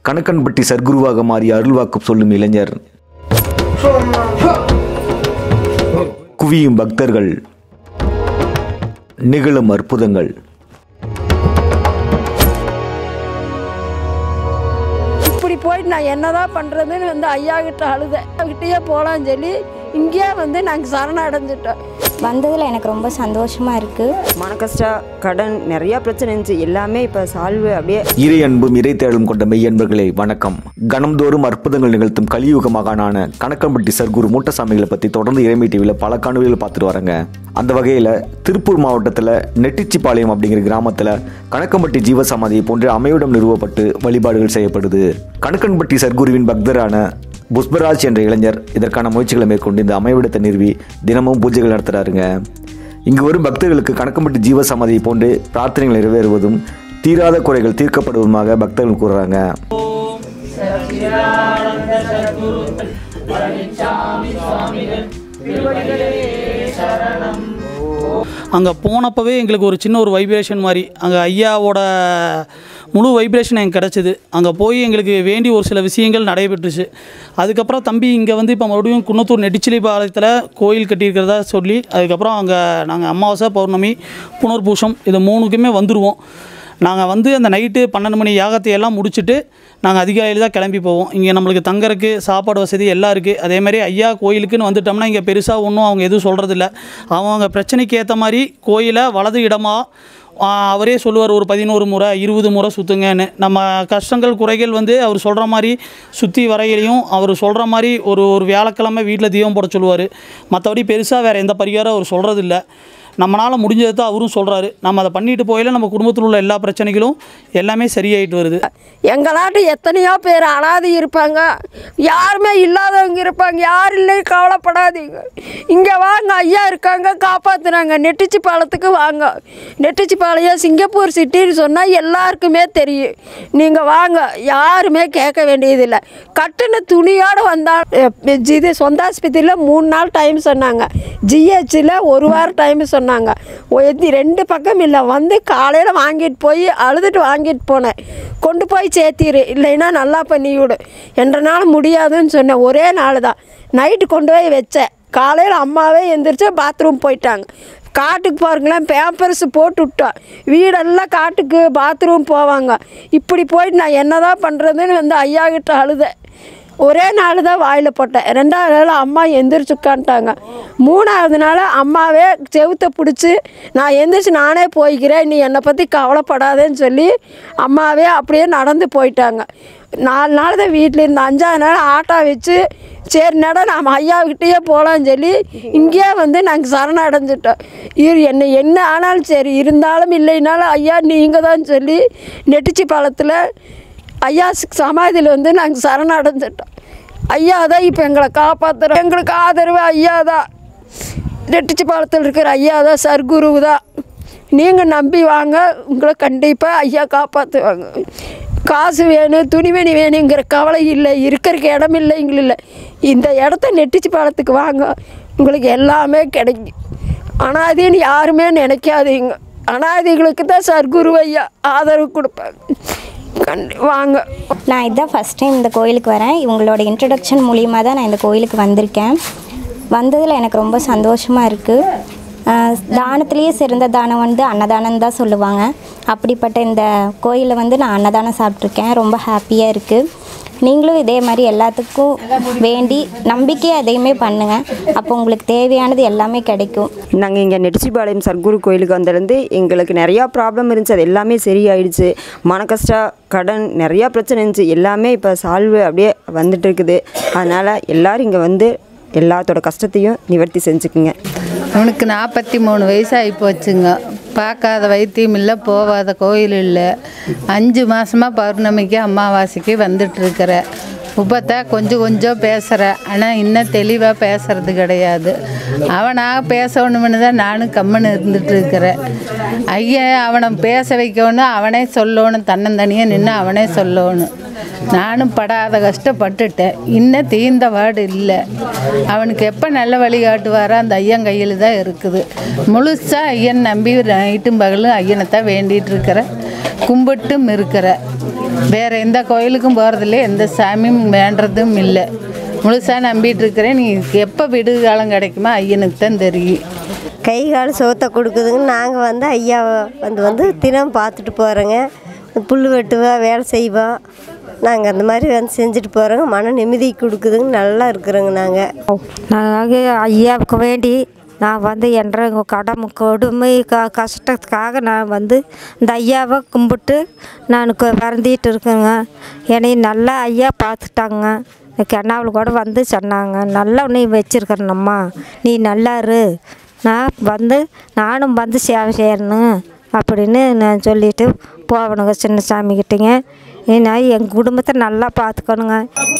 கணக்கன்பட்டி சர்க்குருவாக மாறி அருள்வாக்கு சொல்லும் இளைஞர் குவியும் பக்தர்கள் நிகழும் அற்புதங்கள் இப்படி போயிட்டு நான் என்னதான் பண்ணுறதுன்னு வந்து ஐயா கிட்ட அழுதேன் கிட்டேயே போகலான்னு சொல்லி இங்கேயே வந்து நாங்கள் சரணம் அடைஞ்சிட்டோம் வந்ததில் எனக்கு ரொம்ப சந்தோஷமாக இருக்குது மன கஷ்டம் கடன் நிறையா பிரச்சனை இருந்துச்சு எல்லாமே இப்போ சால்வ் அப்படியே இறை அன்பும் இறை தேடலும் கொண்ட மெய்யன்பர்களே வணக்கம் கணம்தோறும் அற்புதங்கள் நிகழ்த்தும் கலியுக மகானான கணக்கம்பட்டி சர்க்குரு மூட்டசாமிகளை பற்றி தொடர்ந்து இறைமை டிவியில் பல காணொலிகள் பார்த்துட்டு வரேங்க அந்த வகையில் திருப்பூர் மாவட்டத்தில் நெட்டிச்சிப்பாளையம் அப்படிங்கிற கிராமத்தில் கணக்கம்பட்டி ஜீவசமாதியை போன்ற அமைவிடம் நிறுவப்பட்டு வழிபாடுகள் செய்யப்படுது கணக்கன்பட்டி சர்க்குருவின் பக்தரான புஷ்பராஜ் என்ற இளைஞர் இதற்கான முயற்சிகளை மேற்கொண்டு இந்த அமைவிடத்தை நிறுவி தினமும் பூஜைகள் நடத்துறாருங்க இங்கு வரும் பக்தர்களுக்கு கணக்கம்பட்டி ஜீவசமாதி போன்று பிரார்த்தனைகள் நிறைவேறுவதும் தீராத குறைகள் தீர்க்கப்படுவதுமாக பக்தர்கள் கூறுறாங்க அங்கே போனப்பவே எங்களுக்கு ஒரு சின்ன ஒரு வைப்ரேஷன் மாதிரி அங்கே ஐயாவோட முழு வைப்ரேஷன் எனக்கு கிடச்சிது அங்கே போய் எங்களுக்கு வேண்டி ஒரு சில விஷயங்கள் நடைபெற்றுச்சு அதுக்கப்புறம் தம்பி இங்கே வந்து இப்போ மறுபடியும் குன்னத்தூர் நெட்டிச்சிலி பாளையத்தில் கோயில் கட்டியிருக்கிறதா சொல்லி அதுக்கப்புறம் அங்கே நாங்கள் அமாவாசை பௌர்ணமி புனர்பூசம் இது மூணுக்குமே வந்துடுவோம் நாங்கள் வந்து அந்த நைட்டு பன்னெண்டு மணி யாகத்தை எல்லாம் முடிச்சுட்டு நாங்கள் அதிகாலையில் தான் கிளம்பி போவோம் இங்கே நம்மளுக்கு தங்கறக்கு சாப்பாடு வசதி எல்லாம் இருக்குது அதே மாதிரி ஐயா கோயிலுக்குன்னு வந்துட்டோம்னா இங்கே பெருசாக ஒன்றும் அவங்க எதுவும் சொல்கிறதில்ல அவங்க பிரச்சனைக்கு ஏற்ற மாதிரி கோயிலை வலது இடமா ஆ, அவரே சொல்லுவார் ஒரு பதினோரு முறை இருபது முறை சுற்றுங்கன்னு நம்ம கஷ்டங்கள் குறைகள் வந்து அவர் சொல்கிற மாதிரி சுற்றி வரையிலையும் அவர் சொல்கிற மாதிரி ஒரு ஒரு வியாழக்கிழமை வீட்டில் தீபம் போட சொல்லுவார் மற்றபடி பெருசாக வேறு எந்த பரிகாரம் அவர் சொல்கிறதில்ல நம்மளால் முடிஞ்சதை தான் அவரும் சொல்கிறாரு நம்ம அதை பண்ணிட்டு போயில நம்ம குடும்பத்தில் உள்ள எல்லா பிரச்சனைகளும் எல்லாமே சரியாயிட்டு வருது எங்களாட்ட எத்தனையோ பேர் அனாதை இருப்பாங்க யாருமே இல்லாதவங்க இருப்பாங்க யார் இல்லையும் கவலைப்படாதீங்க இங்கே வாங்க ஐயா இருக்காங்க காப்பாற்றுனாங்க நெட்டிச்சி பாலத்துக்கு வாங்க நெட்டிச்சி பாளையம் சிங்கப்பூர் சிட்டின்னு சொன்னால் எல்லாருக்குமே தெரியும் நீங்கள் வாங்க யாருமே கேட்க வேண்டியதில்லை கட்டின துணியோடு வந்தால் இது சொந்த ஆஸ்பத்திரியில் மூணு நாள் டைம் சொன்னாங்க ஜிஹெச்சில் ஒரு வாரம் டைம் சொன்னாங்க ஒ- இது ரெண்டு பக்கம் இல்லை வந்து காலையில் வாங்கிட்டு போய் அழுதுட்டு வாங்கிட்டு போனேன் கொண்டு போய் சேர்த்திரு இல்லைன்னா நல்லா பண்ணி விடு என்றனால முடியாதுன்னு சொன்னேன் ஒரே நாள் தான் நைட்டு கொண்டு போய் வச்சேன் காலையில் அம்மாவே எந்திரிச்சு பாத்ரூம் போயிட்டாங்க காட்டுக்கு பாருங்களேன் பேம்பர்ஸ் போட்டு விட்டோம் வீடெல்லாம் காட்டுக்கு பாத்ரூம் போவாங்க இப்படி போயிட்டு நான் என்னதான் பண்ணுறதுன்னு வந்து ஐயா கிட்ட அழுதேன் ஒரே நாள் தான் வாயில் போட்டேன் ரெண்டாவது நாள் அம்மா எந்திரிச்சு உட்காந்துட்டாங்க மூணாவது நாள் அம்மாவே செவுத்தை பிடிச்சி நான் எந்திரிச்சு நானே போய்க்கிறேன் நீ என்னை பற்றி கவலைப்படாதேன்னு சொல்லி அம்மாவே அப்படியே நடந்து போயிட்டாங்க நாலு நாள் தான் வீட்டில் இருந்த அஞ்சாவது நாள் ஆட்டோ வச்சு சரி நட நாம் ஐயாவுக்கிட்டேயே போகலான்னு சொல்லி இங்கேயே வந்து நாங்கள் சரணம் அடைஞ்சிட்டோம் இரு என்ன என்ன ஆனாலும் சரி இருந்தாலும் இல்லைனாலும் ஐயா நீங்கள் தான் சொல்லி நெட்டிச்சி பாலத்தில் ஐயா சமாதியில் வந்து நாங்கள் சரணம் அடைஞ்சிட்டோம் ஐயா தான் இப்போ எங்களை காப்பாற்றுறோம் எங்களுக்கு ஆதரவு ஐயா தான் ரெட்டிச்சி பாலத்தில் இருக்கிற ஐயா தான் சர்க்குரு தான் நீங்கள் நம்பி வாங்க உங்களை கண்டிப்பாக ஐயா காப்பாற்றுவாங்க காசு வேணும் துணிமணி வேணுங்கிற கவலை இல்லை இருக்கிறக்கு இடம் இல்லைங்கள இல்லை இந்த இடத்த நெட்டிச்சி பாலத்துக்கு வாங்க உங்களுக்கு எல்லாமே கிடைக்கும் அனாதின்னு யாருமே நினைக்காதீங்க அனாதிகளுக்கு தான் சர்க்குரு ஐயா ஆதரவு கொடுப்பாங்க கண்டி வாங்க நான் இதுதான் ஃபஸ்ட் டைம் இந்த கோயிலுக்கு வரேன் இவங்களோட இன்ட்ரடக்ஷன் மூலியமாக தான் நான் இந்த கோயிலுக்கு வந்திருக்கேன் வந்ததில் எனக்கு ரொம்ப சந்தோஷமாக இருக்குது தானத்திலேயே சிறந்த தானம் வந்து அன்னதானம் தான் சொல்லுவாங்க அப்படிப்பட்ட இந்த கோயிலில் வந்து நான் அன்னதானம் சாப்பிட்ருக்கேன் ரொம்ப ஹாப்பியாக இருக்குது நீங்களும் இதே மாதிரி எல்லாத்துக்கும் வேண்டி நம்பிக்கையாக எதையுமே பண்ணுங்கள் அப்போ உங்களுக்கு தேவையானது எல்லாமே கிடைக்கும் நாங்கள் இங்கே நெட்டிச்சிபாளையம் சர்க்குரு கோயிலுக்கு வந்ததுலேருந்து எங்களுக்கு நிறையா ப்ராப்ளம் இருந்துச்சு அது எல்லாமே சரியாயிடுச்சு மன கஷ்டம் கடன் நிறையா பிரச்சனை இருந்துச்சு எல்லாமே இப்போ சால்வ் அப்படியே வந்துட்டு இருக்குது அதனால் எல்லோரும் இங்கே வந்து எல்லாத்தோட கஷ்டத்தையும் நிவர்த்தி செஞ்சுக்குங்க அவனுக்கு நாற்பத்தி மூணு வயசாகி போச்சுங்க பார்க்காத வைத்தியம் இல்லை போகாத கோயில் இல்லை அஞ்சு மாதமாக பௌர்ணமிக்கு அமாவாசைக்கு வந்துட்டுருக்கிற உப்பத்தை கொஞ்சம் கொஞ்சம் பேசுகிற ஆனால் இன்னும் தெளிவாக பேசுறது கிடையாது அவனாக பேசணும்னு தான் நானும் கம்முன்னு இருந்துட்டு இருக்கிறேன் ஐயன் அவனை பேச வைக்கணும் அவனே சொல்லணும் தன்னந்தனியாக நின்று அவனே சொல்லணும் நானும் படாத கஷ்டப்பட்டுட்டேன் இன்னும் தீர்ந்த வாடு இல்லை அவனுக்கு எப்போ நல்ல வழி காட்டுவாரோ அந்த ஐயன் கையில் தான் இருக்குது முழுசாக ஐயன் நம்பி நைட்டும் பகலும் ஐயனை தான் வேண்டிகிட்டு இருக்கிற கும்பிட்டும் இருக்கிற வேறு எந்த கோயிலுக்கும் போகிறதில்ல எந்த சாமியும் வேண்டுறதும் இல்லை முழுசாக நம்பிட்டு இருக்கிறேன் நீ எப்போ விடுகு காலம் கிடைக்குமோ ஐயனுக்கு தான் தெரியும் கை கால் சோத்தை கொடுக்குதுங்க நாங்கள் வந்து ஐயாவை வந்து வந்து தினம் பார்த்துட்டு போகிறோங்க புல் வெட்டுவோம் வேலை செய்வோம் நாங்கள் அந்த மாதிரி வந்து செஞ்சுட்டு போகிறோங்க மன நிம்மதி கொடுக்குதுங்க நல்லா இருக்கிறோங்க நாங்கள் நாங்கள் ஐயாவுக்கு வேண்டி நான் வந்து என்ற கடன் கொடுமை க கஷ்டத்துக்காக நான் வந்து இந்த ஐயாவை கும்பிட்டு நான் கு- வருந்திட்டு இருக்கேங்க என்னை நல்லா ஐயா பார்த்துட்டாங்க இந்த கெண்ணாவில் கூட வந்து சொன்னாங்க நல்லா நீ வச்சிருக்கிறனம்மா நீ நல்லா இரு நான் வந்து நானும் வந்து சேவை செய்யணும் அப்படின்னு நான் சொல்லிட்டு போகணுங்க சின்ன சாமிக்கிட்டேங்க ஏன்னா எங்கள் குடும்பத்தை நல்லா பார்த்துக்கணுங்க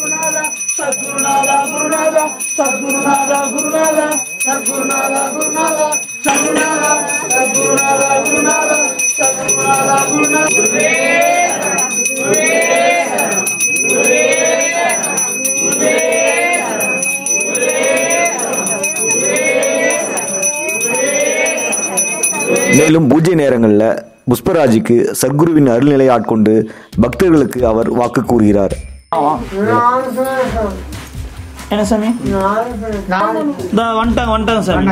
மேலும் பூஜை நேரங்களில் புஷ்பராஜுக்கு சர்க்குருவின் அருள்நிலை ஆட்கொண்டு பக்தர்களுக்கு அவர் வாக்கு கூறுகிறார் என்ன சாமி இந்த வந்துட்டாங்க வந்துட்டாங்க சாமி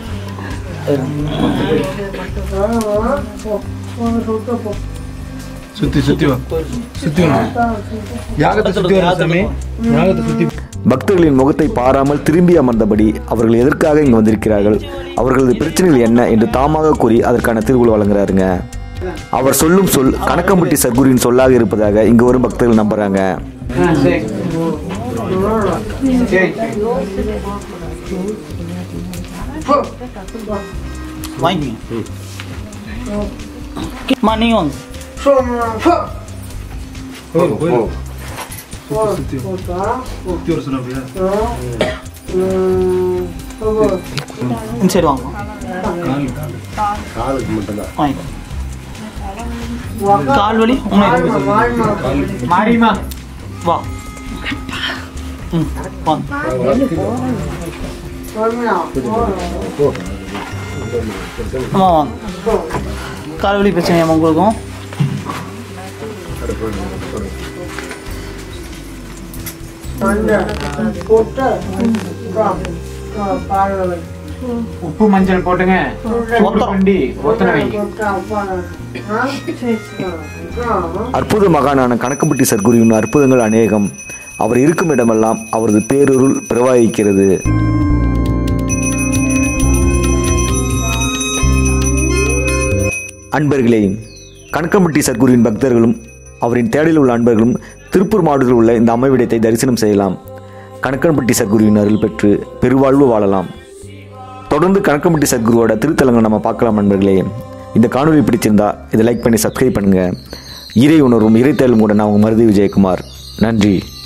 சுத்தி சுத்தி வா சுத்தி வா யாகத்தை சுத்தி வா சாமி யாகத்தை சுத்தி பக்தர்களின் முகத்தை பாராமல் திரும்பி அமர்ந்தபடி அவர்கள் எதற்காக இங்கு வந்திருக்கிறார்கள் அவர்களது பிரச்சனைகள் என்ன என்று தாமாக கூறி அதற்கான தீர்வுகள் வழங்குறாருங்க அவர் சொல்லும் சொல் கணக்கம்பட்டி சர்க்குருவின் சொல்லாக இருப்பதாக இங்கு வரும் பக்தர்கள் நம்புறாங்க வாங்கிக்கங்க அம்மா நீங்கள் வாங்க போங்க போங்க சுத்தி வா. சுத்தி வர சொன்னாப்லையா இந்த சைடு வாங்க வாங்கிக்கோ கால் வலி மாறிமா வா ம் வாங்க அம்மா வாங்க கால் வலி பிரச்சனையாம்மா உங்களுக்கும் உப்பு மஞ்சள் போட்டுங்க வண்டி ஒத்தனை வைங்க அற்புத மகானான கணக்கம்பட்டி சர்க்குருவின் அற்புதங்கள் அநேகம் அவர் இருக்கும் இடமெல்லாம் அவரது பேரருள் பிரவாகிக்கிறது அன்பர்களே கணக்கம்பட்டி சர்க்குருவின் பக்தர்களும் அவரின் தேடலில் உள்ள அன்பர்களும் திருப்பூர் மாவட்டத்தில் உள்ள இந்த அமைவிடத்தை தரிசனம் செய்யலாம் கணக்கம்பட்டி சர்க்குருவின் அருள் பெற்று பெருவாழ்வு வாழலாம் தொடர்ந்து கணக்கம்பட்டி சத்குருவோட திருத்தலங்களை நம்ம பார்க்கலாம் நண்பர்களே இந்த காணொலி பிடிச்சிருந்தா இதை லைக் பண்ணி சப்ஸ்கிரைப் பண்ணுங்க இறை உணர்வும் இறை தேடலும் கூட நான் உங்கள் மருதி விஜயகுமார் நன்றி